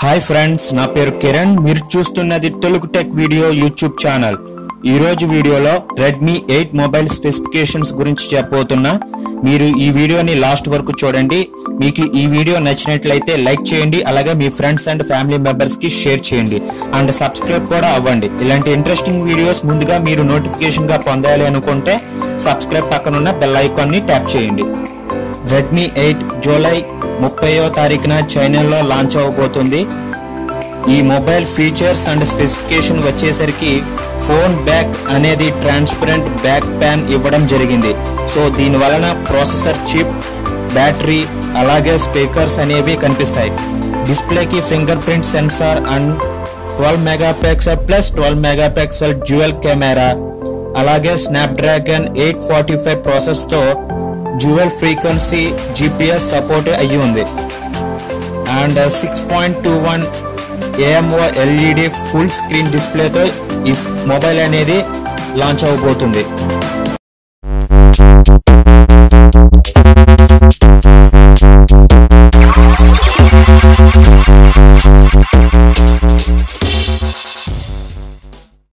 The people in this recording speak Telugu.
హాయ్ ఫ్రెండ్స్ నా పేరు కిరణ్ మీరు చూస్తున్నది Telugu tech video YouTube channel ఈ రోజు వీడియోలో రెడ్మీ ఎయిట్ మొబైల్ స్పెసిఫికేషన్స్ గురించి చెప్పబోతున్నా మీరు ఈ వీడియోని లాస్ట్ వరకు చూడండి మీకు ఈ వీడియో నచ్చినట్లయితే లైక్ చేయండి అలాగే మీ ఫ్రెండ్స్ అండ్ ఫ్యామిలీ మెంబర్స్ కి షేర్ చేయండి అండ్ సబ్స్క్రైబ్ కూడా అవ్వండి ఇలాంటి ఇంట్రెస్టింగ్ వీడియోస్ ముందుగా మీరు నోటిఫికేషన్ గా పొందాలి అనుకుంటే సబ్స్క్రైబ్ పక్కనున్న బెల్ ఐకాన్ ని ట్యాప్ చేయండి రెడ్మీ ఎయిట్ జూలై ముప్పైవ తారీఖున చైనాలో లాంచ్ అవబోతుంది ఈ మొబైల్ ఫీచర్స్ అండ్ స్పెసిఫికేషన్ వచ్చేసరికి ఫోన్ బ్యాక్ అనేది ట్రాన్స్పరెంట్ బ్యాక్ ప్యాన్ ఇవ్వడం జరిగింది సో దీని వలన ప్రాసెసర్ చిప్ బ్యాటరీ అలాగే స్పీకర్స్ అనేవి కనిపిస్తాయి డిస్ప్లేకి fingerprint sensor and twelve megapixel plus twelve megapixel dual camera అలాగే Snapdragon eight forty five process తో డ్యూయల్ ఫ్రీక్వెన్సీ జిపిఎస్ సపోర్ట్ అయ్యి ఉంది and six point two one AMOLED full screen డిస్ప్లేతో ఈ మొబైల్ అనేది లాంచ్ అవబోతుంది